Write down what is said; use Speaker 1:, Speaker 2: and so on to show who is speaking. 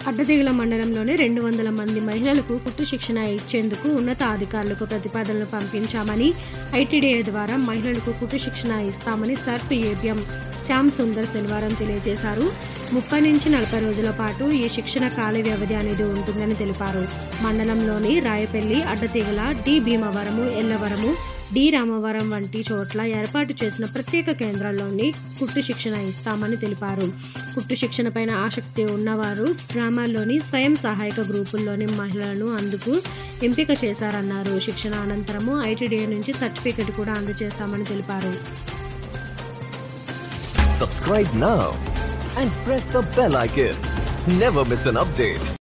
Speaker 1: అడ్డదిగల మండలంలోని రెండు వందల మంది మహిళలకు కుట్టు శిక్షణ ఇచ్చేందుకు ఉన్నత అధికారులకు ప్రతిపాదనలు పంపించామని ఐటీడీఏ ద్వారా మహిళలకు కుట్టు శిక్షణ ఇస్తామని సర్ఫ్ ఏబిఎం శ్యామ్ సుందర్ శనివారం తెలియజేశారు ముప్పై నుంచి నలభై రోజుల పాటు ఈ శిక్షణ కాల వ్యవధి అనేది ఉంటుందని తెలిపారు మండలంలోని రాయపల్లి అడ్డతీగల డి భీమవరము ఎల్లవరము డి రామవరం వంటి చోట్ల ఏర్పాటు చేసిన ప్రత్యేక కేంద్రాల్లోని కుట్టు శిక్షణ ఇస్తామని తెలిపారు కుట్టు శిక్షణ పైన ఆసక్తి ఉన్నవారు గ్రామాల్లోని స్వయం సహాయక గ్రూపుల్లోని మహిళలను అందుకు ఎంపిక చేశారన్నారు శిక్షణ అనంతరము ఐటీడీఏ నుంచి సర్టిఫికెట్ కూడా అందజేస్తామని తెలిపారు
Speaker 2: Subscribe now and press the bell icon. Never miss an update.